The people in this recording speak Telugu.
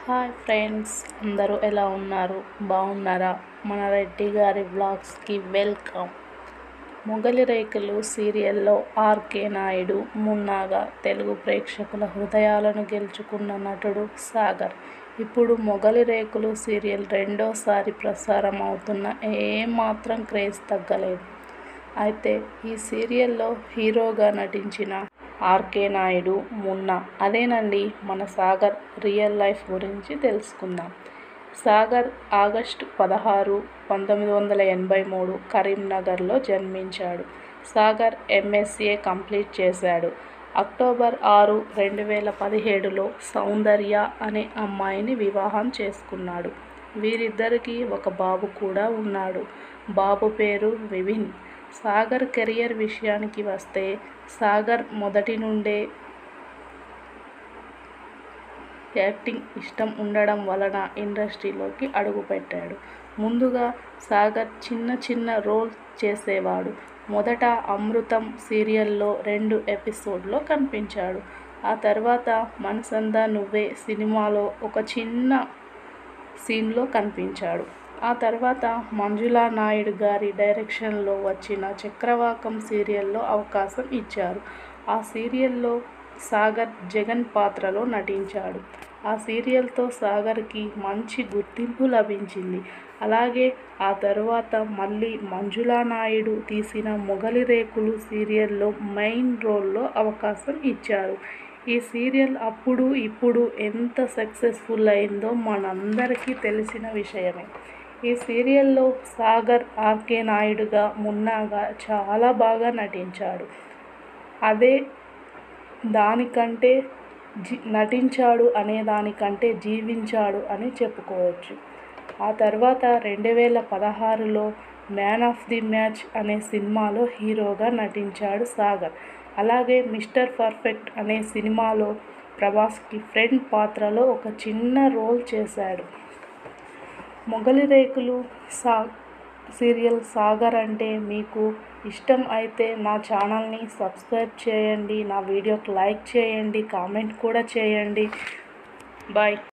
హాయ్ ఫ్రెండ్స్ అందరూ ఎలా ఉన్నారు బాగున్నారా మన రెడ్డి గారి వ్లాగ్స్కి వెల్కమ్ మొగలి రేకులు సీరియల్లో ఆర్కే నాయుడు మున్నాగా తెలుగు ప్రేక్షకుల హృదయాలను గెలుచుకున్న నటుడు సాగర్ ఇప్పుడు మొగలి రేకులు సీరియల్ రెండోసారి ప్రసారం అవుతున్న ఏమాత్రం క్రేజ్ తగ్గలేదు అయితే ఈ సీరియల్లో హీరోగా నటించిన ఆర్కే నాయుడు మున్నా అదేనండి మన సాగర్ రియల్ లైఫ్ గురించి తెలుసుకుందాం సాగర్ ఆగస్టు పదహారు పంతొమ్మిది వందల ఎనభై మూడు కరీంనగర్లో జన్మించాడు సాగర్ ఎంఎస్ఏ కంప్లీట్ చేశాడు అక్టోబర్ ఆరు రెండు వేల పదిహేడులో సౌందర్య అనే అమ్మాయిని వివాహం చేసుకున్నాడు వీరిద్దరికీ ఒక బాబు కూడా ఉన్నాడు బాబు పేరు విభిన్ సాగర్ కెరియర్ విషయానికి వస్తే సాగర్ మొదటి నుండే యాక్టింగ్ ఇష్టం ఉండడం వలన ఇండస్ట్రీలోకి అడుగుపెట్టాడు ముందుగా సాగర్ చిన్న చిన్న రోల్ చేసేవాడు మొదట అమృతం సీరియల్లో రెండు ఎపిసోడ్లో కనిపించాడు ఆ తర్వాత మనసందా నువ్వే సినిమాలో ఒక చిన్న సీన్లో కనిపించాడు ఆ తర్వాత మంజులా నాయుడు గారి డైరెక్షన్లో వచ్చిన చక్రవాకం సీరియల్లో అవకాశం ఇచ్చారు ఆ సీరియల్లో సాగర్ జగన్ పాత్రలో నటించాడు ఆ సీరియల్తో సాగర్కి మంచి గుర్తింపు లభించింది అలాగే ఆ తరువాత మళ్ళీ మంజులా నాయుడు తీసిన మొగలి రేకులు సీరియల్లో మెయిన్ రోల్లో అవకాశం ఇచ్చారు ఈ సీరియల్ అప్పుడు ఇప్పుడు ఎంత సక్సెస్ఫుల్ అయిందో మనందరికీ తెలిసిన విషయమే ఈ సీరియల్లో సాగర్ ఆర్కే నాయుడుగా మున్నాగా చాలా బాగా నటించాడు అదే దానికంటే జీ నటించాడు అనే దానికంటే జీవించాడు అని చెప్పుకోవచ్చు ఆ తర్వాత రెండు వేల పదహారులో మ్యాన్ ఆఫ్ ది మ్యాచ్ అనే సినిమాలో హీరోగా నటించాడు సాగర్ అలాగే మిస్టర్ పర్ఫెక్ట్ అనే సినిమాలో ప్రభాస్కి ఫ్రెండ్ పాత్రలో ఒక చిన్న రోల్ చేశాడు మొగలి రేకులు సా సీరియల్ సాగర్ అంటే మీకు ఇష్టం అయితే నా ఛానల్ని సబ్స్క్రైబ్ చేయండి నా వీడియోకి లైక్ చేయండి కామెంట్ కూడా చేయండి బాయ్